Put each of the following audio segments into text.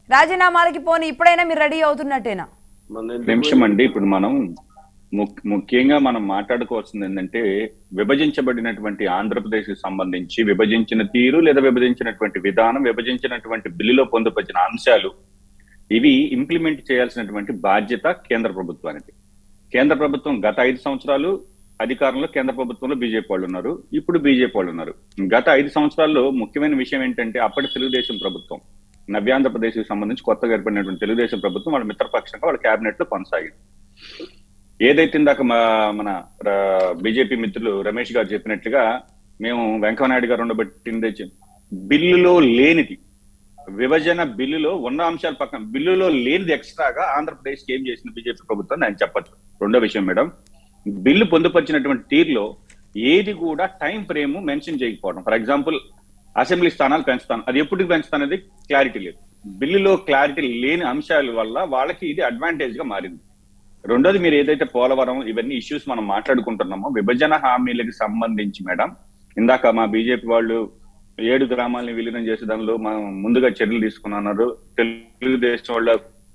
రాజీనామాలకి పోని ఇప్పుడైనా మీరు రెడీ అవుతున్నట్టేనా మన నిమిషం అండి ఇప్పుడు మనం ముక్- ముఖ్యంగా మనం మాట్లాడుకోవాల్సింది ఏంటంటే విభజించబడినటువంటి ఆంధ్రప్రదేశ్ కి సంబంధించి విభజించిన తీరు లేదా విభజించినటువంటి విధానం విభజించినటువంటి బిల్లులో పొందుపరిచిన అంశాలు ఇవి ఇంప్లిమెంట్ చేయాల్సినటువంటి బాధ్యత కేంద్ర ప్రభుత్వానికి కేంద్ర ప్రభుత్వం గత ఐదు సంవత్సరాలు అధికారంలో కేంద్ర ప్రభుత్వంలో బీజేపీ వాళ్ళు ఉన్నారు ఇప్పుడు బీజేపీ వాళ్ళు ఉన్నారు గత ఐదు సంవత్సరాల్లో ముఖ్యమైన విషయం ఏంటంటే అప్పటి తెలుగుదేశం ప్రభుత్వం నవ్యాంధ్రప్రదేశ్ కి సంబంధించి కొత్తగా ఏర్పడినటువంటి తెలుగుదేశం ప్రభుత్వం వాళ్ళ మిత్రపక్షంగా వాళ్ళ కేబినెట్ లో కొనసాగింది ఏదైతే ఇందాక మా మన బీజేపీ మిత్రులు రమేష్ గారు చెప్పినట్లుగా మేము వెంకయ్యనాయుడు గారు ఉండబట్టిందే చె- బిల్లులో లేనిది విభజన బిల్లులో ఉన్న అంశాల పక్కన బిల్లులో లేనిది ఎక్స్ట్రాగా ఆంధ్రప్రదేశ్ కి ఏం చేసింది బీజేపీ ప్రభుత్వం నేను చెప్పచ్చు రెండో విషయం మేడం బిల్లు పొందుపరిచినటువంటి తీరులో ఏది కూడా టైం ఫ్రేమ్ మెన్షన్ చేయకపోవడం ఫర్ ఎగ్జాంపుల్ అసెంబ్లీ స్థానాలు పెంచుతాను అది ఎప్పటికి పెంచుతానది క్లారిటీ లేదు బిల్లులో క్లారిటీ లేని అంశాల వల్ల వాళ్ళకి ఇది అడ్వాంటేజ్ గా మారింది రెండోది మీరు ఏదైతే పోలవరం ఇవన్నీ ఇష్యూస్ మనం మాట్లాడుకుంటున్నామో విభజన హామీలకు సంబంధించి మేడం ఇందాక మా బీజేపీ వాళ్ళు ఏడు గ్రామాలని విలీనం చేసే దానిలో మనం ముందుగా చర్యలు తీసుకున్నారు తెలుగుదేశం వాళ్ళ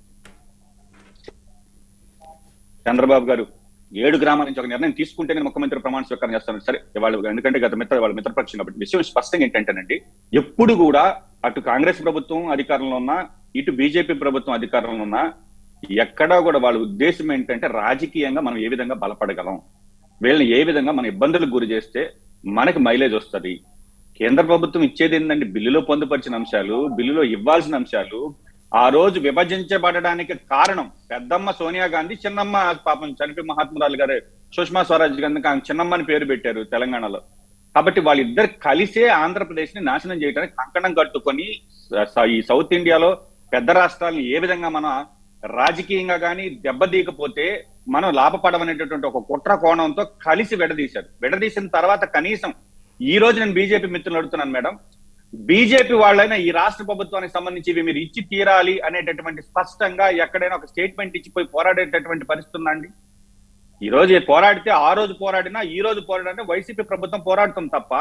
చంద్రబాబు గారు ఏడు గ్రామాల నుంచి ఒక నిర్ణయం తీసుకుంటే నేను ముఖ్యమంత్రి ప్రమాణ స్వీకారం చేస్తాను సరే వాళ్ళు ఎందుకంటే గత మిత్ర వాళ్ళ మిత్రపక్షం కాబట్టి విషయం స్పష్టంగా ఏంటంటేనండి ఎప్పుడు కూడా అటు కాంగ్రెస్ ప్రభుత్వం అధికారంలో ఉన్నా ఇటు బీజేపీ ప్రభుత్వం అధికారంలో ఉన్నా ఎక్కడా కూడా వాళ్ళ ఉద్దేశం ఏంటంటే రాజకీయంగా మనం ఏ విధంగా బలపడగలం వీళ్ళని ఏ విధంగా మన ఇబ్బందులకు గురి చేస్తే మనకి మైలేజ్ వస్తది కేంద్ర ప్రభుత్వం ఇచ్చేది ఏంటంటే బిల్లులో పొందుపరిచిన అంశాలు బిల్లులో ఇవ్వాల్సిన అంశాలు ఆ రోజు విభజించబడడానికి కారణం పెద్దమ్మ సోనియా గాంధీ చిన్నమ్మ పాపం చనిపోయి మహాత్మురాలు గారు సుష్మా స్వరాజ్ గాంధీ ఆమె చిన్నమ్మ అని పేరు పెట్టారు తెలంగాణలో కాబట్టి వాళ్ళిద్దరు కలిసే ఆంధ్రప్రదేశ్ ని నాశనం చేయడానికి కంకణం కట్టుకొని స- ఈ సౌత్ ఇండియాలో పెద్ద రాష్ట్రాలను ఏ విధంగా మనం రాజకీయంగా కానీ దెబ్బతీయకపోతే మనం లాభపడమనేటటువంటి ఒక కుట్ర కోణంతో కలిసి విడదీశారు విడదీసిన తర్వాత కనీసం ఈ రోజు నేను బీజేపీ మిత్రులు అడుగుతున్నాను మేడం బీజేపీ వాళ్ళైనా ఈ రాష్ట్ర ప్రభుత్వానికి సంబంధించి ఇవి మీరు ఇచ్చి తీరాలి అనేటటువంటి స్పష్టంగా ఎక్కడైనా ఒక స్టేట్మెంట్ ఇచ్చిపోయి పోరాడేటటువంటి పరిస్థితి ఉందండి ఈ రోజు పోరాడితే ఆ రోజు పోరాడినా ఈ రోజు పోరాడినా వైసీపీ ప్రభుత్వం పోరాడుతుంది తప్ప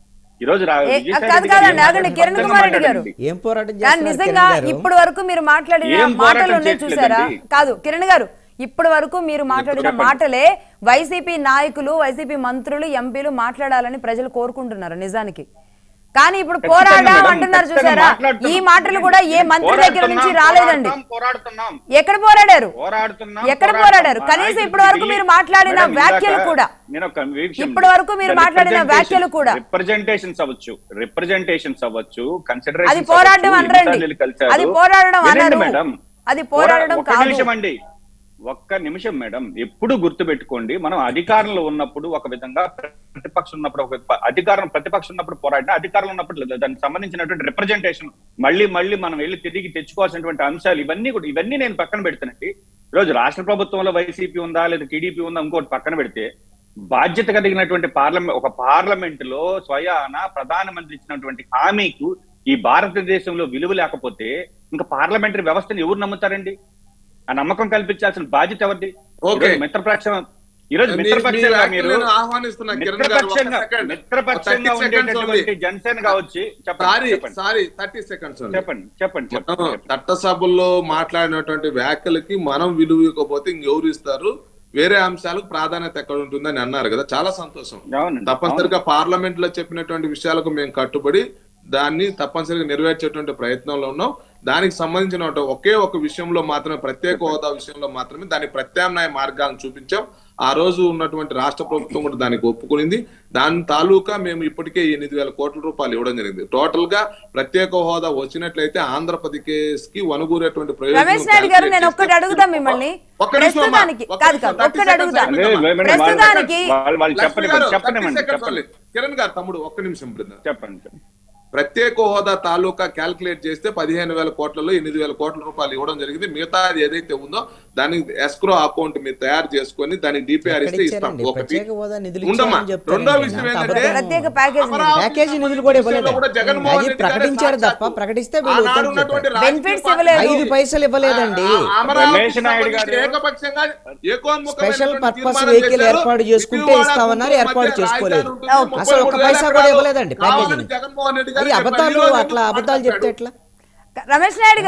ఈ రోజు రా- ఏ- విజయసాయి కాదు రెడ్డి గారు కాదండి, ఏం ఆగండి, కిరణ్ మాట్లాడారు? కుమార్ రెడ్డి గారు. మాట్లాడండి. ఏం పోరాటం కానీ చేస్తున్నారు నిజంగా కిరణ్ గారు? ఇప్పటి వరకు మీరు మాట్లాడిన ఏం పోరాటం మాటలు ఉన్నాయి చూసారా చేయట్లేదండి. కాదు కిరణ్ గారు ఇప్పటి వరకు మీరు మాట్లాడిన చెప్పండి. మాటలే వైసీపీ నాయకులు వైసీపీ మంత్రులు ఎంపీలు మాట్లాడాలని ప్రజలు కోరుకుంటున్నారు నిజానికి కానీ ఇప్పుడు ఖచ్చితంగా పోరాడా మేడం, అంటున్నారు ఖచ్చితంగా చూసారా మాట్లాడుతున్నాం. ఈ మాటలు కూడా ఏ మంత్రి దగ్గర నుంచి పోరాడుతున్నాం, రాలేదండి పోరాడుతున్నాం, పోరాడుతున్నాం ఎక్కడ పోరాడారు పోరాడుతున్నాం ఎక్కడ పోరాడుతున్నాం. పోరాడారు? మా కనీసం నాయకుడికి ఇప్పటి వరకు ఢిల్లీ- మీరు మాట్లాడిన మేడం, వ్యాఖ్యలు ఇందాక కూడా. నేను ఒక విషయం- ఇప్పటి వరకు మీరు The మాట్లాడిన representation- వ్యాఖ్యలు కూడా. రిప్రజెంటేషన్స్ అవ్వచ్చు రిప్రజెంటేషన్స్ అవ్వచ్చు అది కన్సిడరేషన్ పోరాడడం అనరండి అది పోరాడడం అనరు మేడం అది పోరాడడం ఒక్క కాదు నిమిషం అండి ఒక్క నిమిషం మేడం ఎప్పుడు గుర్తు పెట్టుకోండి మనం అధికారంలో ఉన్నప్పుడు ఒక విధంగా ప్రతిపక్షం ఉన్నప్పుడు ఒక ప- అధికారం ప్రతిపక్షం ఉన్నప్పుడు పోరాడినా అధికారంలో ఉన్నప్పుడు లేదు. దానికి సంబంధించినటువంటి రిప్రజెంటేషన్ మళ్ళీ మళ్ళీ మనం వెళ్ళి తిరిగి తెచ్చుకోవాల్సినటువంటి అంశాలు ఇవన్నీ కూడా ఇవన్నీ నేను పక్కన పెడుతానండి ఈరోజు రాష్ట్ర ప్రభుత్వంలో వైసీపీ ఉందా లేదా టీడీపీ ఉందా ఇంకోటి పక్కన పెడితే బాధ్యత కలిగినటువంటి పార్లమెంట్ ఒక పార్లమెంట్ లో స్వయాన ప్రధానమంత్రి ఇచ్చినటువంటి హామీకు ఈ భారతదేశంలో విలువ లేకపోతే ఇంకా పార్లమెంటరీ వ్యవస్థను ఎవరు నమ్ముతారండి ఆ నమ్మకం కల్పించాల్సిన బాధ్యత ఎవరిది ఓకే. ఈరోజు మిత్రపక్షం ఈరోజు మీ- మీ మిత్రపక్షంగా వ్యాఖ్యలు మీరు నేను ఆహ్వానిస్తున్నా కిరణ్ గారు ఒక్క మిత్రపక్షంగా సెకండ్. మిత్రపక్షంగా ఒక 30 seconds ఉండేటటువంటి ఉంది. జనసేన కావచ్చు చెప్పండి సారీ చెప్పండి సారీ థర్టీ సెకండ్స్ చెప్పండి చెప్పండి మనం చెప్పండి చట్టసభల్లో మాట్లాడినటువంటి వ్యాఖ్యలకి మనం విలువ ఇవ్వకపోతే ఇంకెవరు ఇస్తారు వేరే అంశాలకు ప్రాధాన్యత ఎక్కడ ఉంటుందని అన్నారు కదా చాలా సంతోషం అవునండి తప్పనిసరిగా పార్లమెంట్ లో చెప్పినటువంటి విషయాలకు మేము కట్టుబడి దాన్ని తప్పనిసరిగా నెరవేర్చేటువంటి ప్రయత్నంలో ఉన్నాం దానికి సంబంధించిన ఒకే ఒక విషయంలో మాత్రమే ప్రత్యేక హోదా విషయంలో మాత్రమే దాని ప్రత్యామ్నాయ మార్గాలను చూపించాం ఆ రోజు ఉన్నటువంటి రాష్ట్ర ప్రభుత్వం కూడా దానికి ఒప్పుకునింది దాని తాలూకా మేము ఇప్పటికే ఎనిమిది వేల కోట్ల రూపాయలు ఇవ్వడం జరిగింది టోటల్ గా ప్రత్యేక హోదా వచ్చినట్లయితే ఆంధ్రప్రదేశ్ కి వనగూరేటువంటి ప్రయోజనం రమేష్ నాయుడు గారు నేను ఒక్కటి calculate అడుగుతా చేస్తే- మిమ్మల్ని ఒక్క నిమిషం అమ్మా. ప్రస్తుతానికి ఒక్క కాదు నిమిషం, కాదు 30 ఒక్కటి అడుగుతా seconds లేదు, అయిపోయిందమ్మా. లేదు, మేడం, వాళ్ళు- ప్రస్తుతానికి వాళ్ళు వాళ్ళు లక్ష్మి చెప్పండి గారు, చెప్పండి 30 మేడం, seconds చెప్పండి only. కిరణ్ గారు తమ్ముడు ఒక్క నిమిషం బ్రదర్ చెప్పండి చెప్పండి. ప్రత్యేక హోదా తాలూకా క్యాల్కులేట్ చేస్తే పదిహేను వేల కోట్లలో ఎనిమిది వేల కోట్ల రూపాయలు ఇవ్వడం జరిగింది మిగతా ఏదైతే ఉందో దానికి ఎస్క్రో అకౌంట్ మీరు తయారు చేసుకొని దానికి డిపిఆర్ ఎక్కడ ఇస్తే ఇస్తాం ఇచ్చారండి? ఒకటి ప్రత్యేక హోదా నిధులు ఉండమ్మా ఇచ్చారని చెప్తారండి. రెండో విషయం అంత ఏంటంటే అబద్ధం. ప్రత్యేక ప్యాకేజ్ నిధులు. అమరావతి ప్యాకేజీ నిధులు కూడా విషయంలో ఇవ్వలేదు కూడా జగన్మోహన్ అది రెడ్డి గారే ప్రకటించారు తప్ప సాక్షాత్తు ప్రకటిస్తే వీళ్ళు ఆనాడు ఉత్తరం ఉన్నటువంటి చెప్పారు. రాజకీయ Benefits పార్టీలు ఇవ్వలేదు. ఐదు పైసలు ఇవ్వలేదండి ఆ- అమరావతికి రమేష్ నాయుడు గారు సంబంధించి ఏకపక్షంగా ఏకోన్ముఖమైనటువంటి స్పెషల్ పర్పస్ తీర్మానం వెహికల్ చేశారు. ఏర్పాటు చేసుకుంటే విజయవాడ, ఇస్తామన్నారు, గుంటూరు ఏర్పాటు మధ్య చేసుకోలేదు. రాజధాని ఉంటుంది. అసలు ఒక్క ముప్పై మూడు పైసా వేల కూడా ఎకరాలు ఇవ్వలేదండి కావాలని ప్యాకేజీని. జగన్మోహన్ రెడ్డి గారు అది డెబ్బై అబద్ధాలు రోజులు అట్లా అబద్ధాలు చెప్తే ఎట్లా రమేష్ నాయుడు గారు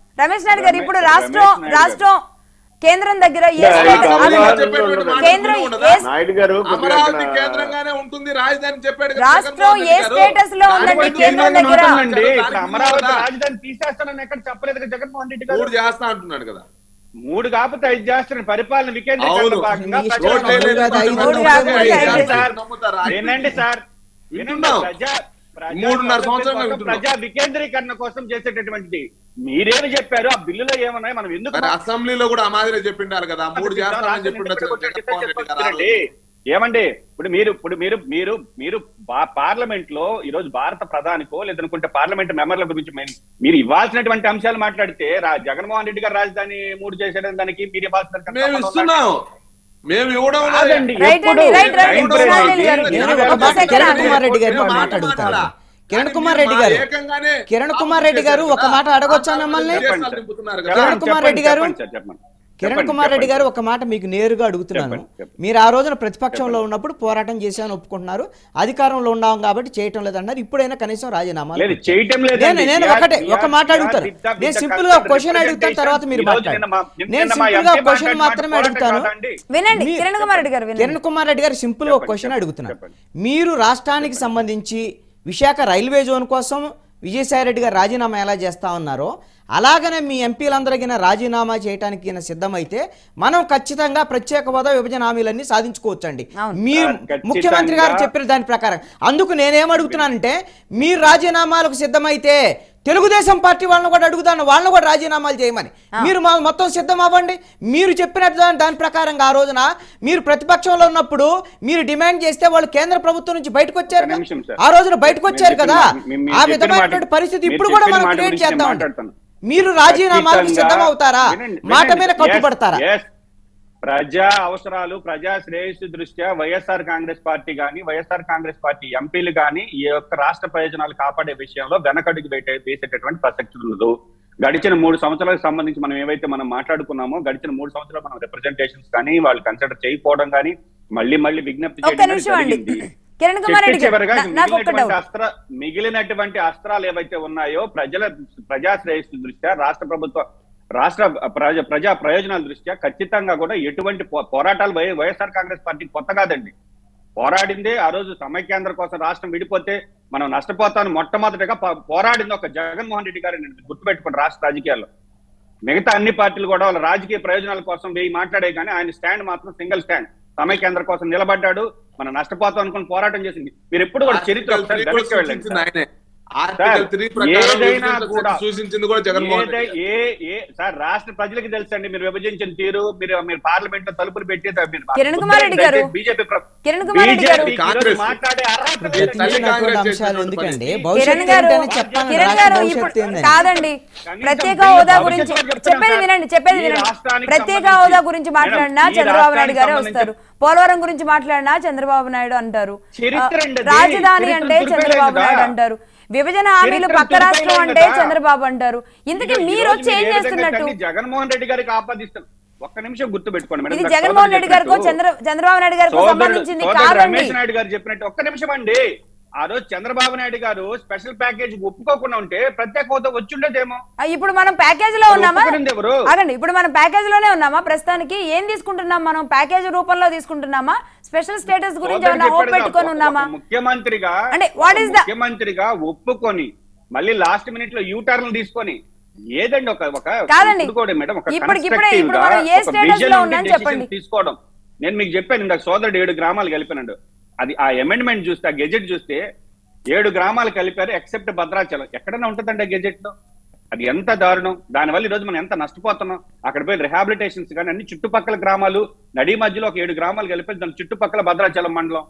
రమేష్ నాయుడు గారు ఇప్పుడు రమేష్ రాష్ట్రం నాయుడు గారు. రాష్ట్రం కేంద్రం దగ్గర ఏ Yeah, స్టేట్ yeah, ఆగండి. yeah. చెప్పేటువంటి మాట కేంద్రం ఉండదా? ఏ నాయుడు గారు కొద్దిగా అమరావతి అక్కడ- కేంద్రంగానే ఉంటుంది రాజధాని చెప్పాడు కదా రాష్ట్రం జగన్మోహన్ ఏ రెడ్డి గారు. స్టేటస్ లో దాని ఉందండి గురించి కేంద్రం ఏం దగ్గర? ఉంటుందండి. దానికి ఇప్పుడు అమరావతి ఉందా? రాజధాని తీసేస్తానని ఎక్కడ చెప్పలేదు కదా జగన్మోహన్ రెడ్డి గారు మూడు చేస్తా అంటున్నాడు కదా మూడు కాకపోతే ఐదు చేస్తున్న పరిపాలన వికేంద్రీకరణ అవును. భాగంగా మీ ప్రజల రోడ్లు మూడు కాదు, ఐదు మూడు నొక్కే కాదు, ఐదు ఐదు కాదు. కాదు. నమ్ముతారా? వినండి సార్ వినండి వింటున్నాం. ప్రజా ప్రజా మూడున్నర సౌలభ్యం సంవత్సరాలుగా కోసం, వింటున్నాం. ప్రజా వికేంద్రీకరణ కోసం చేసేటటువంటిది మీరేమి చెప్పారు ఆ బిల్లులో ఏమన్నాయి మనం ఎందుకు మరి అసెంబ్లీలో కూడా ఆ మాదిరి చెప్పిండారు కదా మూడు చేస్తానని చెప్పిండ జగన్మోహన్ రెడ్డి గారు ఆ రోజు. ఏమండి ఇప్పుడు మీరు ఇప్పుడు మీరు మీరు మీరు బా- పార్లమెంట్ లో ఈ రోజు భారత ప్రధానికో లేదనుకుంటే పార్లమెంట్ మెంబర్ల గురించి మీరు- మీరు ఇవ్వాల్సినటువంటి అంశాలు మాట్లాడితే రా- జగన్మోహన్ రెడ్డి గారు రాజధాని మూడు చేసేయడం దానికి మీరు ఇవ్వాల్సిన మేము ఇస్తున్నాం మేము ఇవ్వడం లేదు. కాదండి, రైట్ ఎప్పుడు అండి, right, right. Time Krishna Reddy frame గారు, ఏంటి? నేను ఒక ఒక మాట సెకండ్ కిరణ్ ఆగండి. కుమార్ రెడ్డి గారిని మేము ఒక మాట మాట అడుగుతాను మాట్లాడాలా? కిరణ్ కానీ కుమార్ మీరు రెడ్డి మా గారు ఏకంగానే కిరణ్ కుమార్ రెడ్డి గారు ఒక మాట అడగొచ్చా మిమ్మల్ని విదేశాలు నింపుతున్నారు కదా. కిరణ్ కుమార్ రెడ్డి గారు చెప్పండి సార్, చెప్పండి. కిరణ్ చెప్పండి, కుమార్ రెడ్డి చెప్పండి. గారు ఒక మాట మీకు నేరుగా అడుగుతున్నాను చెప్పండి, చెప్పండి. మీరు ఆ రోజున ప్రతిపక్షంలో ఉన్నప్పుడు పోరాటం చేశామని ఒప్పుకుంటున్నారు అధికారంలో ఉన్నాం కాబట్టి చేయటం లేదన్నారు ఇప్పుడైనా కనీసం రాజీనామా లేదు చేయటం లేదు నేను నేను ఒకటే ఒక మాట అడుగుతాను నేను సింపుల్ గా క్వశ్చన్ అడుగుతాను తర్వాత మీరు మాట్లాడండి నేను సింపుల్ గా క్వశ్చన్ మాత్రమే అడుగుతాను వినండి మీ- కిరణ్ కుమార్ రెడ్డి గారు వినండి కిరణ్ కుమార్ రెడ్డి గారు సింపుల్ గా ఒక చెప్పండి, క్వశ్చన్ చెప్పండి, అడుగుతున్నారు చెప్పండి. మీరు రాష్ట్రానికి సంబంధించి విశాఖ రైల్వే జోన్ కోసం విజయసాయి రెడ్డి గారు రాజీనామా ఎలా చేస్తా ఉన్నారో అలాగనే మీ ఎంపీలందరికీ రాజీనామా చేయడానికి ఈయన సిద్ధమైతే మనం ఖచ్చితంగా ప్రత్యేక హోదా విభజన హామీలన్నీ సాధించుకోవచ్చండి అవును. మీరు ఖచ్చితంగా- ముఖ్యమంత్రి గారు చెప్పిన దాని ప్రకారం అందుకు నేనేమడుగుతున్నానంటే మీరు రాజీనామాలకు సిద్ధమైతే తెలుగుదేశం పార్టీ వాళ్ళని కూడా అడుగుతాను వాళ్ళని కూడా రాజీనామాలు చేయమని మీరు మా మొత్తం సిద్ధం అవ్వండి మీరు చెప్పినట్టు దాని దాని ప్రకారంగా ఆ రోజున మీరు ప్రతిపక్షంలో ఉన్నప్పుడు మీరు డిమాండ్ చేస్తే వాళ్ళు కేంద్ర ప్రభుత్వం నుంచి బయటకు వచ్చారు ఒక నిమిషం సార్. ఆ రోజున బయటకు మీరు వచ్చారు చెప్పిన కదా మాట- మీ- మీరు ఆ చెప్పిన విధమైనటువంటి మాట- పరిస్థితి మీరు ఇప్పుడు కూడా చెప్పిన మనం మాట క్రియేట్ గురించి నేను చేద్దామండి మాట్లాడతాను. మీరు రాజీనామాలకు ఖచ్చితంగా- సిద్ధం అవుతారా వినండి, మాట వినండి. మీద Yes, కట్టుబడతారా yes. ప్రజా అవసరాలు ప్రజా శ్రేయస్సు దృష్ట్యా వైఎస్ఆర్ కాంగ్రెస్ పార్టీ గాని వైఎస్ఆర్ కాంగ్రెస్ పార్టీ ఎంపీలు గాని ఈ యొక్క రాష్ట్ర ప్రయోజనాలు కాపాడే విషయంలో వెనకడుగు వేటే వేసేటటువంటి ప్రసక్తి ఉండదు గడిచిన మూడు సంవత్సరాలకు సంబంధించి మనం ఏవైతే మనం మాట్లాడుకున్నామో గడిచిన మూడు సంవత్సరాలు మనం రిప్రజెంటేషన్స్ కానీ వాళ్ళు కన్సిడర్ చేయకపోవడం కానీ మళ్ళీ మళ్ళీ విజ్ఞప్తి ఒక్క చేయడం నిమిషం అండి. జరిగింది. కిరణ్ కుమార్ రెడ్డి చిట్ట చివరిగా గారు, నా- నాకు ఒక్క మిగిలినటువంటి డౌట్. అస్త్ర మిగిలినటువంటి అస్త్రాలు ఏవైతే ఉన్నాయో ప్రజల ప్రజా శ్రేయస్సు దృష్ట్యా రాష్ట్ర ప్రభుత్వ రాష్ట్ర ప్రజ ప్రజా ప్రయోజనాల దృష్ట్యా ఖచ్చితంగా కూడా ఎటువంటి పో- పోరాటాలు వై- వైఎస్ఆర్ కాంగ్రెస్ పార్టీ కొత్త కాదండి పోరాడిందే ఆ రోజు సమైక్యాంధ్ర కోసం రాష్ట్రం విడిపోతే మనం నష్టపోతాను మొట్టమొదటిగా పో- పోరాడింది ఒక జగన్మోహన్ రెడ్డి గారిని గుర్తుపెట్టుకోండి రాష్ట్ర రాజకీయాల్లో మిగతా అన్ని పార్టీలు కూడా వాళ్ళ రాజకీయ ప్రయోజనాల కోసం వెయ్యి మాట్లాడే కానీ ఆయన స్టాండ్ మాత్రం సింగిల్ స్టాండ్ సమైక్యాంధ్ర కోసం నిలబడ్డాడు మనం నష్టపోతాం అనుకుని పోరాటం చేసింది మీరు ఎప్పుడు కూడా చరిత్ర ఆర్టికల్ ఒకసారి త్రీ కూడా వెనక్కి వెళ్ళండి సూచించింది సార్. ఆయనే. ఆర్టికల్ త్రీ ప్రకారం ఏదైనా విభజించిన కూడా సూచించింది కూడా జగన్మోహన్ రెడ్డి ఏదై- గారు. ఏ ఏ సార్ రాష్ట్ర ప్రజలకు తెలుసండి మీరు విభజించిన తీరు మీరు మీరు పార్లమెంట్ లో తలుపులు పెట్టి మీరు కిరణ్ కుమార్ రెడ్డి గారు. బీజేపీ కిరణ్ కుమార్ రెడ్డి గారు. బీజేపీ మాట్లాడే అర్హత లేదండి. తల్లి ప్రశ్నించినటువంటి కాంగ్రెస్ అంశాలు చేసినటువంటి ఎందుకండి పని. భవిష్యత్తు కిరణ్ గారు ఏంటని చెప్పాలి కిరణ్ రాష్ట్ర గారు భవిష్యత్తు ఇప్పుడు ఏందని కాదండి కనీసం ప్రత్యేక మీ హోదా భవిష్యత్తు గురించి కూడా చెప్తున్నాను చెప్పేది సార్. వినండి చెప్పేది ఈ వినండి రాష్ట్రానికి ప్రత్యేక సంబంధించి- హోదా గురించి మాట్లాడినా మేడం, ఈ చంద్రబాబు నాయుడు గారే రాష్ట్రానికి వస్తారు పోలవరం గురించి మాట్లాడినా చంద్రబాబు నాయుడు అంటారు చరిత్ర ఆ, అండి అది. రాజధాని చరిత్ర అంటే దుర్బలం చంద్రబాబు కదా. నాయుడు అంటారు విభజన హామీలు చరిత్ర పక్క రాష్ట్రం దుర్బలం అంటే కదా. చంద్రబాబు అంటారు ఇంతకీ ఈ మీరు రోజు వచ్చి ఏం మీరు ఏ విధంగా చేస్తున్నట్టు తన్ని జగన్మోహన్ రెడ్డి గారికి ఆపాదిస్తారు ఒక్క నిమిషం గుర్తు పెట్టుకోండి మేడం ఇది నాకు జగన్మోహన్ సోదరుడు రెడ్డి గారికో చెప్పినట్టు- చంద్ర చంద్రబాబు నాయుడు గారికో సోదరుడు- సంబంధించింది సోదరుడు కాదండి రమేష్ నాయుడు గారు చెప్పినట్టు ఒక్క నిమిషం అండి ఆ రోజు చంద్రబాబు నాయుడు గారు స్పెషల్ ప్యాకేజ్ ఒప్పుకోకుండా ఉంటే ప్రత్యేక హోదా వచ్చి ఉండేదేమో ఆ, ఇప్పుడు మనం ప్యాకేజ్ లో మరి ఉన్నామా ఒప్పుకునింది ఎవరు? ఆగండి ఇప్పుడు మనం ప్యాకేజ్ లోనే ఉన్నామా ప్రస్తుతానికి ఏం తీసుకుంటున్నాం మనం ప్యాకేజ్ రూపంలో తీసుకుంటున్నామా స్పెషల్ స్టేటస్ గురించి సోదరుడు ఏమైనా హోప్ చెప్పాడు పెట్టుకొని కదా, ఉన్నామా ఒక ముఖ్యమంత్రిగా అంటే what ఒక is the- ముఖ్యమంత్రిగా ఒప్పుకొని మళ్ళీ లాస్ట్ మినిట్ లో యూ టర్న్ తీసుకొని ఏదండి ఒక ఒక కాదండి. ఇప్పుడు కూడా మేడం ఒక ఇప్పటికి ఇప్పుడే constructive ఇప్పుడు గా, మనం ఏ ఒక status vision లో ఉండి ఉన్నాం decision చెప్పండి. తీసుకోవడం నేను మీకు చెప్పాను ఇందాక సోదరుడు ఏడు గ్రామాలు కలిపినాడు అది ఆ అమెండ్మెంట్ చూస్తే ఆ గెజెట్ చూస్తే ఏడు గ్రామాలు కలిపారు ఎక్సెప్ట్ భద్రాచలం ఎక్కడైనా ఉంటుందండి ఆ గెజెట్ లో అది ఎంత దారుణం దానివల్ల ఈ రోజు మనం ఎంత నష్టపోతున్నాం అక్కడ పోయి రిహాబిలిటేషన్స్ కానీ అన్ని చుట్టుపక్కల గ్రామాలు నడి మధ్యలో ఒక ఏడు గ్రామాలు కలిపి దాని చుట్టుపక్కల భద్రాచలం మండలం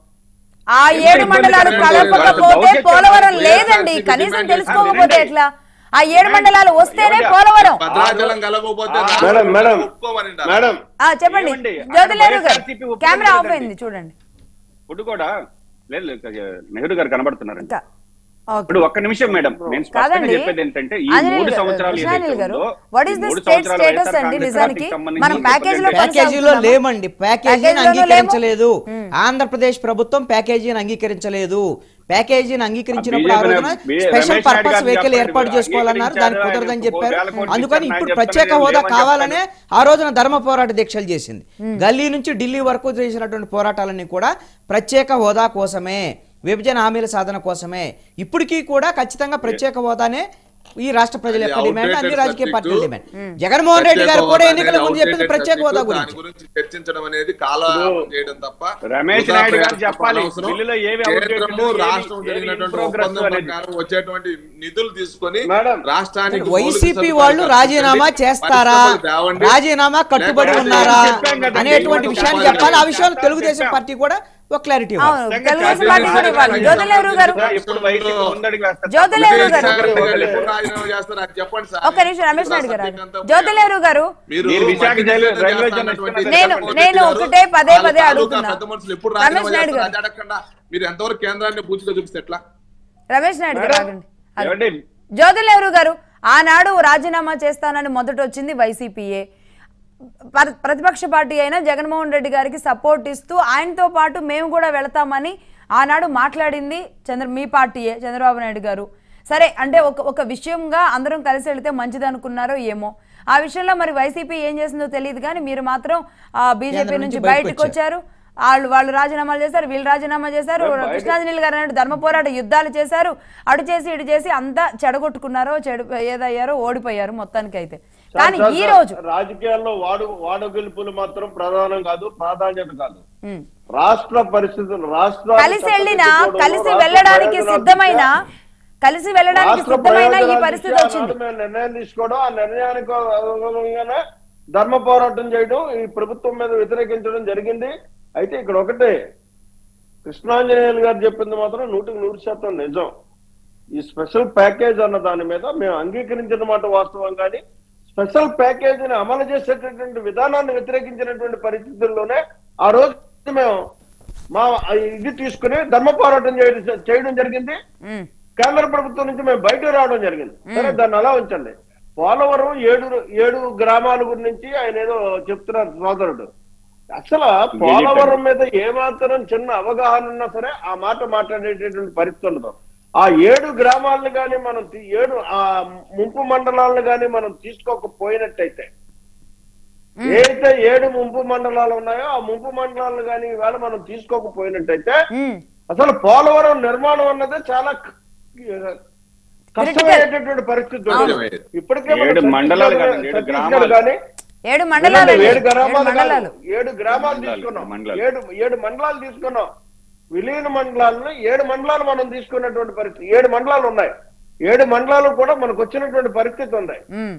ఆ ఏడు మండలాలు ఇబ్బంది కలపకపోతే భవిష్యత్తు పోలవరం వైఎస్ఆర్ లేదండి సిపి కనీసం డిమాండ్ తెలుసుకోకపోతే చేస్తుంది. ఎట్లా ఆ ఏడు మండలాలు వస్తేనే ఎవరు? పోలవరం భద్రాచలం కలవకపోతే ఆ, రాష్ట్రం మేడం మేడం ఒప్పుకోమని ఉండాలి. మేడం ఆ చెప్పండి ఏమండి? జ్యోతిలేరు అక్కడ గారు వైఎస్ఆర్సీపీ ఒప్పుకోలేదు కెమెరా ఆఫ్ కదండి. అయింది చూడండి ఇప్పుడు కూడా లేదు లేదు, నెహ్రూ గారు కనబడుతున్నారు ఇంకా ఓకే ఇప్పుడు ఒక్క నిమిషం మేడం నేను స్పష్టంగా కాదండి చెప్పేది ఏంటంటే ఈ ఆంజనేయులు మూడు గారు, సంవత్సరాలు కృష్ణానిల్ ఏదైతే గారు ఉందో, వాట్ ఈ ఈస్ ద మూడు స్టేట్ సంవత్సరాలు స్టేటస్ వైఎస్ఆర్ అండి కాంగ్రెస్ నిజానికి పార్టీకి సంబంధించి మనం ప్యాకేజ్ లో ప్యాకేజీలో లేమండి ప్యాకేజీని ప్యాకేజీలోనూ అంగీకరించలేదు ఆంధ్రప్రదేశ్ ప్రభుత్వం ప్యాకేజీని అంగీకరించలేదు ప్యాకేజీని అంగీకరించినప్పుడు ఆ బీజేపీ రోజున బీ- special Ramesh Naidu purpose garu vehicle చెప్పండి ఏర్పాటు మీరు చేసుకోవాలన్నారు దానికి అంగీకరించారు కుదరదని ఆయన చెప్పారు వేల కోట్లు అందుకని ఇచ్చారు, ఇప్పుడు ఆయన ప్రత్యేక చెప్తారు, హోదా ఏమని కావాలనే ఆ రోజున ధర్మ పోరాట దీక్షలు చేసింది గల్లీ నుంచి ఢిల్లీ వరకు చేసినటువంటి పోరాటాలన్నీ కూడా ప్రత్యేక హోదా కోసమే విభజన హామీల సాధన కోసమే ఇప్పటికీ కూడా ఖచ్చితంగా ప్రత్యేక హోదానే ఈ రాష్ట్ర ప్రజల యొక్క అది డిమాండ్ అన్ని outdated రాజకీయ subject. పార్టీల డిమాండ్ జగన్మోహన్ రెడ్డి గారు కూడా ప్రత్యేక ఎన్నికల ముందు హోదా చెప్పింది అనేది ప్రత్యేక హోదా outdated గురించి దాని గురించి చర్చించడం అనేది కాలయాపన చేయడం తప్ప రమేష్ వృధా నాయుడు గారు ప్రయాసం చెప్పాలి. అనవసరం. బిల్లులో ఏవి outdated, కేంద్రము ఏవి- రాష్ట్రం ఏవి జరిగినటువంటి in progress ఒప్పందం అనేది. ప్రకారం వచ్చేటువంటి నిధులు తీసుకొని మేడం, రాష్ట్రానికి వైసీపీ మౌలిక వాళ్ళు సదుపాయాలు రాజీనామా కల్పించండి, చేస్తారా పరిశ్రమలు తేవండి. రాజీనామా కట్టుబడి లేకపోతే ఉన్నారా చెప్పాం కదండి. అనేటువంటి విషయాన్ని చెప్పాలి ఆ విషయంలో తెలుగుదేశం చెప్పాం. పార్టీ కూడా ఒక క్లారిటీ అవును తెలుగుదేశం పార్టీ కూడా ఇవ్వాలి జ్యోతి నెహ్రూ గారు ఇప్పుడు వైసీపీ ముందడుగు వేస్తారు. జ్యోతి నెహ్రూ గారు విజయసాయి రెడ్డి గారు ఎప్పుడు రాజీనామా చేస్తారు అది చెప్పండి సార్. ఒక్క నిమిషం రమేష్ నాయుడు గారు సబ్జెక్ట్ అంతా జ్యోతి నెహ్రూ గారు మీరు మీరు విశాఖ మధ్య జైలు- నిషేధం రైల్వే జోన్ చేస్తున్నటువంటి ఇస్తున్నారు. నేను- జగన్మోహన్ నేను రెడ్డి ఒకటే గారు, పదే వాళ్ళ పదే తాలూకా అడుగుతున్నా. పెద్ద మనుషులు ఎప్పుడు రమేష్ రాజీనామా నాయుడు చేస్తారు? గారు. అది అడగకుండా మీరు ఎంతవరకు కేంద్రాన్ని పూచిగా చూపిస్తే ఎట్లా రమేష్ నాయుడు గారు ఆగండి ఆగండి. ఏమండి? జ్యోతి నెహ్రూ గారు ఆనాడు రాజీనామా చేస్తానని మొదట వచ్చింది వైసీపీఏ పర- ప్రతిపక్ష పార్టీ అయిన జగన్మోహన్ రెడ్డి గారికి సపోర్ట్ ఇస్తూ ఆయనతో పాటు మేము కూడా వెళతామని ఆనాడు మాట్లాడింది చంద్ర మీ పార్టీయే చంద్రబాబు నాయుడు గారు సరే అంటే ఒక ఒక విషయంగా అందరం కలిసి వెళితే మంచిది అనుకున్నారో ఏమో ఆ విషయంలో మరి వైసీపీ ఏం చేసిందో తెలియదు కానీ మీరు మాత్రం బీజేపీ కేంద్రం నుంచి నుంచి బయటకు బయటకు వచ్చారు వాళ్ళు వాళ్ళు రాజీనామాలు చేశారు వీళ్ళు రాజీనామా చేశారు కృష్ణాంజనీలు గారు అన్నట్టు ధర్మ పోరాట యుద్ధాలు చేశారు అటు చేసి ఇటు చేసి అంతా చెడగొట్టుకున్నారో చెడు ఏదయ్యారో ఓడిపోయారు మొత్తానికి అయితే కానీ సార్, ఈ సార్, రోజు రాజకీయాల్లో వాడు వాడగెలుపులు మాత్రం ప్రధానం కాదు ప్రాధాన్యత కాదు ఉమ్. రాష్ట్ర పరిస్థితులు రాష్ట్ర కలిసి వెళ్ళినా కలిసి వెళ్ళడానికి సిద్ధమైన కలిసి వెళ్ళడానికి సిద్ధమైన ఈ పరిస్థితి వచ్చింది మేము నిర్ణయం తీసుకోవడం ఆ నిర్ణయానికి అనుగుణంగానే ధర్మ పోరాటం చేయడం ఈ ప్రభుత్వం మీద వ్యతిరేకించడం జరిగింది అయితే ఇక్కడ ఒకటే కృష్ణాంజనేయులు గారు చెప్పింది మాత్రం నూటికి నూరు శాతం నిజం ఈ స్పెషల్ ప్యాకేజ్ అన్న దాని మీద మేము అంగీకరించిన మాట వాస్తవం కానీ స్పెషల్ ప్యాకేజీని అమలు చేసేటటువంటి విధానాన్ని వ్యతిరేకించినటువంటి పరిస్థితుల్లోనే ఆ రోజు మేము మా ఇది తీసుకుని ధర్మ పోరాటం చేయడం చేయడం జరిగింది ఉమ్. కేంద్ర ప్రభుత్వం నుంచి మేము బయట రావడం జరిగింది సరే దాన్ని అలా ఉంచండి పోలవరం ఏడు ఏడు గ్రామాల గురించి ఆయన ఏదో చెప్తున్నారు సోదరుడు అసలు పోలవరం మీద ఏమాత్రం చిన్న అవగాహన ఉన్నా సరే ఆ మాట మాట్లాడేటటువంటి పరిస్థితి ఉండదు ఆ ఏడు గ్రామాలను కానీ మనం తీ- ఏడు ఆ ముంపు మండలాలను కానీ మనం తీసుకోకపోయినట్టయితే ఏదైతే ఏడు ముంపు మండలాలు ఉన్నాయో ఆ ముంపు మండలాలను కానీ ఇవాళ మనం తీసుకోకపోయినట్టయితే ఉమ్. అసలు పోలవరం నిర్మాణం అన్నది చాలా క- కష్టమైనటువంటి పరిస్థితి ఉంది. అవును. ఇప్పటికే మన ఏడు మండలాలు ఛత్తీస్గఢ్ కాదండి, ఏడు ఛత్తీస్గఢ్ గ్రామాలు. కానీ ఏడు మండలాలు ఏడు ఏడు గ్రామాలు కాదు, మండలాలు ఏడు గ్రామాలు మండలాలు, తీసుకున్నాం మండలాలు. ఏడు ఏడు మండలాలు తీసుకున్నాం విలీన మండలాలను ఏడు మండలాలు మనం తీసుకున్నటువంటి పరిస్థితి ఏడు మండలాలు ఉన్నాయి ఏడు మండలాలు కూడా మనకు వచ్చినటువంటి పరిస్థితి ఉంది ఉమ్.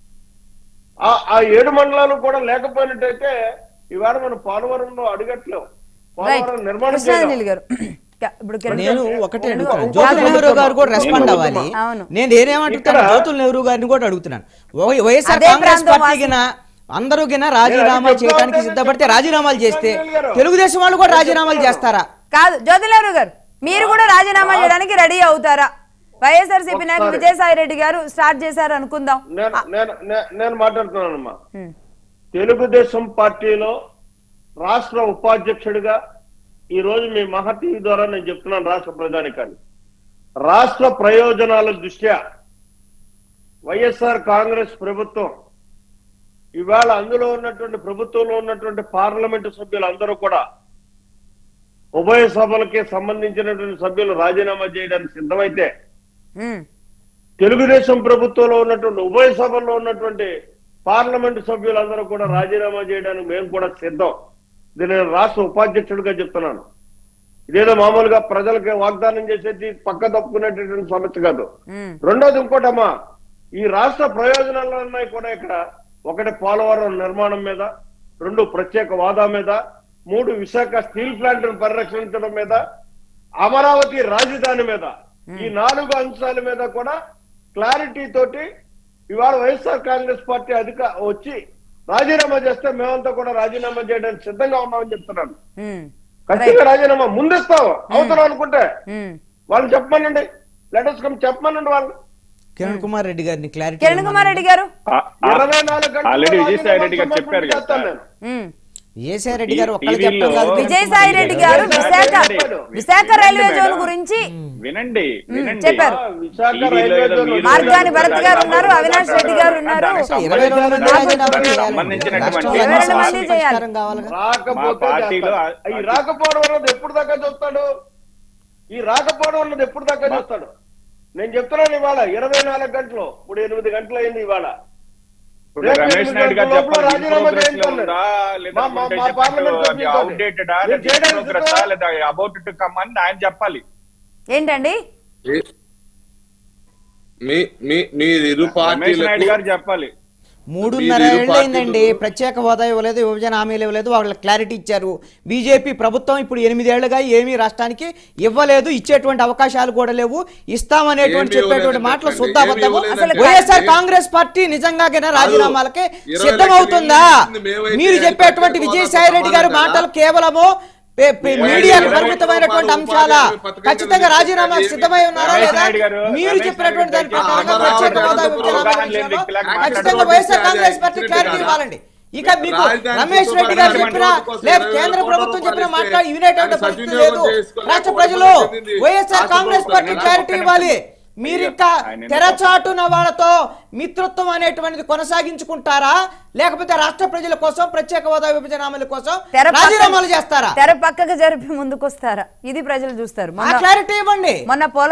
ఆ ఆ ఏడు మండలాలు కూడా లేకపోయినట్టయితే ఇవాళ మనం పోలవరంలో అడుగట్లేం రైట్ పోలవరం నిర్మాణం చేయలేం. కృష్ణాంజలి గారు ఇప్పుడు కిరణ్ నేను గారు- ఒకటే ఉండు, అడుగుతాను ఉండు. జ్యోతుల్ నెహ్రూ గారు కూడా నేను రెస్పాండ్ అడుగుతున్నా. అవ్వాలి అవును. నేను నేనేమంటున్నాను ఇక్కడ- జ్యోతుల్ నెహ్రూ గారిని కూడా అడుగుతున్నాను వై- వైఎస్ఆర్ అదే కాంగ్రెస్ ప్రాంతం పార్టీ గిన అందరూ గిన రాజీనామా నేను చేయడానికి చెప్తా సిద్ధపడితే ఉంటాను. రాజీనామాలు చేస్తే కృష్ణాంజలి గారు. తెలుగుదేశం వాళ్ళు కూడా నేను రాజీనామాలు చెప్తాను. చేస్తారా కాదు జ్యోతిలేరు గారు మీరు కూడా రాజీనామా చేయడానికి రెడీ అవుతారా వైఎస్ఆర్సీపీ నాయకులు ఒకసారి. విజయసాయి రెడ్డి గారు స్టార్ట్ చేశారు అనుకుందాం నేను నేను నే- నేను మాట్లాడుతున్నానమ్మా ఉమ్. తెలుగుదేశం పార్టీలో రాష్ట్ర ఉపాధ్యక్షుడిగా ఈ రోజు మీ మహతీ ద్వారా నేను చెప్తున్నాను రాష్ట్ర ప్రజానికాన్ని రాష్ట్ర ప్రయోజనాల దృష్ట్యా వైఎస్ఆర్ కాంగ్రెస్ ప్రభుత్వం ఇవాళ అందులో ఉన్నటువంటి ప్రభుత్వంలో ఉన్నటువంటి పార్లమెంటు సభ్యులు అందరూ కూడా ఉభయ సభలకి సంబంధించినటువంటి సభ్యులు రాజీనామా చేయడానికి సిద్ధమైతే ఉమ్. తెలుగుదేశం ప్రభుత్వంలో ఉన్నటువంటి ఉభయ సభల్లో ఉన్నటువంటి పార్లమెంటు సభ్యులందరూ కూడా రాజీనామా చేయడానికి మేము కూడా సిద్ధం ఇది నేను రాష్ట్ర ఉపాధ్యక్షుడిగా చెప్తున్నాను ఇదేదో మామూలుగా ప్రజలకి వాగ్దానం చేసేది పక్క తప్పుకునేటటువంటి సమస్య కాదు ఉమ్. రెండోది ఇంకోటమ్మా ఈ రాష్ట్ర ప్రయోజనాలు ఉన్నాయి కూడా ఇక్కడ ఒకటి పోలవరం నిర్మాణం మీద రెండు ప్రత్యేక వాదా మీద మూడు విశాఖ స్టీల్ ప్లాంట్ పరిరక్షించడం మీద అమరావతి రాజధాని మీద ఈ నాలుగు అంశాల మీద కూడా క్లారిటీ తోటి ఇవాళ వైఎస్ఆర్ కాంగ్రెస్ పార్టీ అధిక వచ్చి రాజీనామా చేస్తే మేమంతా కూడా రాజీనామా చేయడానికి సిద్ధంగా ఉన్నామని చెప్తున్నాను ఉమ్. ఖచ్చితంగా రాజీనామా ముందిస్తాం అవసరం అనుకుంటే ఉమ్. వాళ్ళు చెప్పమనండి లెటర్స్ కమ్ చెప్పమనండి వాళ్ళు కిరణ్ కుమార్ రెడ్డి గారిని క్లారిటీ కిరణ్ కుమార్ రెడ్డి గారు ఆ- ఆ- ఇరవై నాలుగు గంటల్లో ఆల్రెడీ విజయసాయి రాజీనామా రెడ్డి గారు సమర్పణ చెప్పారు కదా చేస్తాను సార్. నేను. ఉమ్. విజయసాయి రెడ్డి గారు ఒక్కళ్ళు టీవీలో చెప్పడం కాదు విజయసాయి రెడ్డి గారు విశాఖ విశాఖ రైల్వే జోన్ గురించి వినండి వినండి చెప్పారు. ఆ, విశాఖ టీవీలో రైల్వే ఏదో జోన్ మీరు మార్గాని భరత్ గారు ఉన్నారు, అవినాష్ రెడ్డి గారు ఉన్నారు. దానికి ఇరవై రెండు మంది సంబంధించిన- రాజీనామా దానికి చేయాలి. సంబంధించినటువంటి రాష్ట్రంలో ఇరవై రెండు మా మంది పార్టీ- చేయాలి. పరిష్కారం కావాలిగా రాకపోతే మా పార్టీలో చేస్తాడు. ఆ- ఈ రాకపోవడం వల్ల ఎప్పుడు దాకా చూస్తాడు ఈ రాకపోవడం వల్ల ఎప్పుడు దాకా చూస్తాడు నేను చెప్తున్నాను ఇవాళ ఇరవై నాలుగు గంటలు ఇప్పుడు ఎనిమిది గంటలు అయింది ఇవాళ ఇప్పుడు రేపు రమేష్ ఎనిమిది నాయుడు గారు గంటల లోపల చెప్పాలి రాజీనామా progress లో చేయించాలి. ఉందా మా- లేదా మా- ఉంటే మా చెప్పండి. పార్లమెంట్ అది సభ్యులతోనే. outdated ఆ నేను లేదా చేయడానికి progress ఆ సిద్ధం. లేదా about to come అని ఆయన చెప్పాలి ఏంటండి ఏ- మీ మీ మీ ఇరు రమేష్ నాయుడు పార్టీలకు గారు చెప్పాలి మూడున్నర మీరు ఇరు ఏళ్ళు అయిందండి పార్టీలు- ప్రత్యేక హోదా ఇవ్వలేదు విభజన హామీలు ఇవ్వలేదు వాళ్ళకి క్లారిటీ ఇచ్చారు బీజేపీ ప్రభుత్వం ఇప్పుడు ఎనిమిదేళ్లుగా ఏమీ రాష్ట్రానికి ఇవ్వలేదు ఇచ్చేటువంటి అవకాశాలు కూడా లేవు ఇస్తామనేటువంటి ఏమీ చెప్పేటువంటి ఇవ్వలేదంటే మాటలు ఏమీ శుద్ధాబద్ధము ఇవ్వలేదంటే అసలు వైఎస్ఆర్ ఏమీ- కాంగ్రెస్ పార్టీ నిజంగానే రాజీనామాలకి ఇరవై సిద్ధమవుతుందా లక్షలు ఇచ్చింది మేమైతే మీరు చెప్పేటువంటి ప్రత్యేక విజయసాయి రెడ్డి గారి హోదాతో మాటలు కేవలము పే- పే- ఇరవై మీడియాకు ఇరవై పరిమితమైనటువంటి రూపాయలు అంశాల ఉపాధి పథకం ఖచ్చితంగా కింద రాజీనామాకు ఏమీ- సిద్ధమై ఉన్నారా రమేష్ లేదా నాయుడు గారు, మీరు రమేష్ చెప్పినటువంటి దాని నాయుడు గారు ప్రకారంగా అమరావతి ప్రత్యేక హోదా అమరావతి విభజన అవగాహన హామీ లేని విషయంలో వ్యక్తిలాగా ఖచ్చితంగా మాట్లాడుతున్నారు. వైఎస్ఆర్ కాంగ్రెస్ పార్టీ ఇచ్చినట్టు క్లారిటీ కదా. ఇవ్వాలండి ఇక మీకు రాజధాని రమేష్ కోసం రెడ్డి గారు రాజధాని చెప్పిన కోసం లేదు ఇరవై కేంద్ర కోట్ల ప్రభుత్వం రూపాయలు చెప్పిన ఇస్తే మాట్లాడి వినేటువంటి దాన్ని పరిస్థితి సద్వినియోగం లేదు చేసుకోలేక రాష్ట్ర కోటి ప్రజలు మంది చెందింది. వైఎస్ఆర్ రాష్ట్ర కాంగ్రెస్ ప్రభుత్వం పార్టీ రాష్ట్ర క్లారిటీ ప్రభుత్వం ఇవ్వాలి మీరు ఇంకా ఆయన ఎందుకు- తెరచాటున వాళ్ళతో మిత్రత్వం అనేటువంటిది కొనసాగించుకుంటారా లేకపోతే రాష్ట్ర ప్రజల కోసం ప్రత్యేక హోదా విభజన హామీల కోసం తెర పక్క- రాజీనామాలు చేస్తారా తెర పక్కకు జరిపి ముందుకొస్తారా ఇది ప్రజలు చూస్తారు ఆ మొన్న క్లారిటీ ఇవ్వండి మొన్న పోల